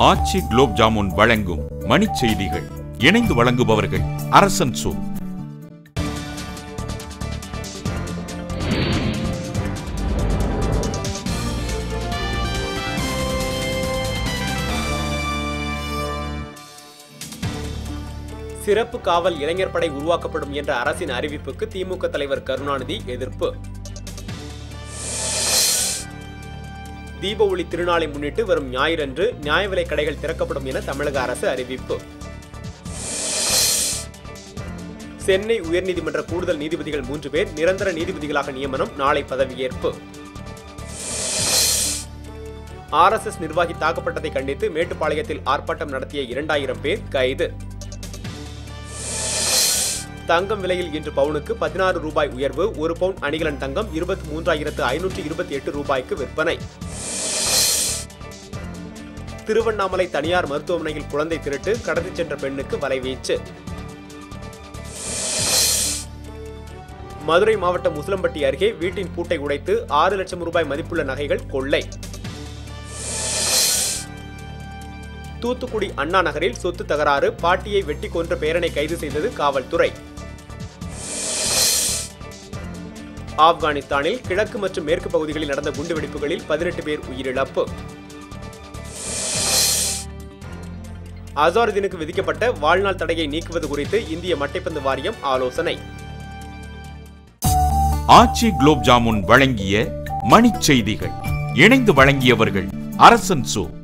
ஆச்சி குலோப் ஜாமுன் வழங்கும் மணிச் செய்திகள் இணைந்து வழங்குபவர்கள் அரசன் சோ சிறப்பு காவல் இளைஞர் படை உருவாக்கப்படும் என்ற அரசின் அறிவிப்புக்கு திமுக தலைவர் கருணாநிதி எதிர்ப்பு தீப ஒளி திருநாளை முன்னிட்டு வரும் ஞாயிறன்று நியாய விலைக் கடைகள் திறக்கப்படும் என தமிழக அரசு அறிவிப்பு சென்னை உயர்நீதிமன்ற கூடுதல் நீதிபதிகள் மூன்று பேர் நிரந்தர நீதிபதிகளாக நியமனம் நாளை பதவியேற்பு ஆர்எஸ்எஸ் நிர்வாகி தாக்கப்பட்டதை கண்டித்து மேட்டுப்பாளையத்தில் ஆர்ப்பாட்டம் நடத்திய இரண்டாயிரம் பேர் கைது தங்கம் விலையில் இன்று பவுனுக்கு பதினாறு ரூபாய் உயர்வு ஒரு பவுன் அணிகலன் தங்கம் இருபத்தி மூன்றாயிரத்து ஐநூற்று இருபத்தி எட்டு ரூபாய்க்கு விற்பனை திருவண்ணாமலை தனியார் மருத்துவமனையில் குழந்தை திருட்டு கடத்திச் சென்ற பெண்ணுக்கு வலைவீச்சு மதுரை மாவட்டம் உசிலம்பட்டி அருகே வீட்டின் பூட்டை உடைத்து ஆறு லட்சம் ரூபாய் மதிப்புள்ள நகைகள் கொள்ளை தூத்துக்குடி அண்ணா நகரில் சொத்து தகராறு பாட்டியை வெட்டி கொன்ற பேரனை கைது செய்தது காவல்துறை ஆப்கானிஸ்தானில் கிழக்கு மற்றும் மேற்கு பகுதிகளில் நடந்த குண்டுவெடிப்புகளில் பதினெட்டு பேர் உயிரிழப்பு அசாருதீனுக்கு விதிக்கப்பட்ட வாழ்நாள் தடையை நீக்குவது குறித்து இந்திய மட்டைப்பந்து வாரியம் ஆலோசனை ஆச்சி குலோப் ஜாமுன் வழங்கிய மணிச் செய்திகள் இணைந்து வழங்கியவர்கள் அரசன் சோ